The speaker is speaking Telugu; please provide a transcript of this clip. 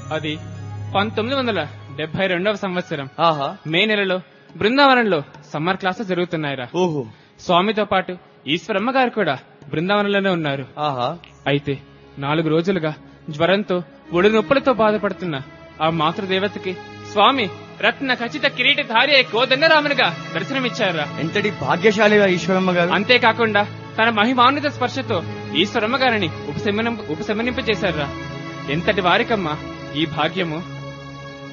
అది పంతొమ్మిది వందల డెబ్బై రెండవ సంవత్సరం ఆహా మే నెలలో బృందావనంలో సమ్మర్ క్లాసులు జరుగుతున్నాయిరా ఓహో స్వామితో పాటు ఈశ్వరమ్మ గారు కూడా బృందావనంలోనే ఉన్నారు ఆహా అయితే నాలుగు రోజులుగా జ్వరంతో ఒడి నొప్పులతో బాధపడుతున్న ఆ మాతృదేవతకి స్వామి రత్న ఖచ్చిత కిరీటధారి అయి కోదండరామునిగా దర్శనమిచ్చారా ఎంతటి భాగ్యశాలిగా ఈశ్వరమ్మ గారు అంతేకాకుండా తన మహిమాన్విత స్పర్శతో ఈశ్వరమ్మ గారిని ఉపశమనం ఉపశమనింపజేశారా ఎంతటి వారికమ్మా ఈ భాగ్యము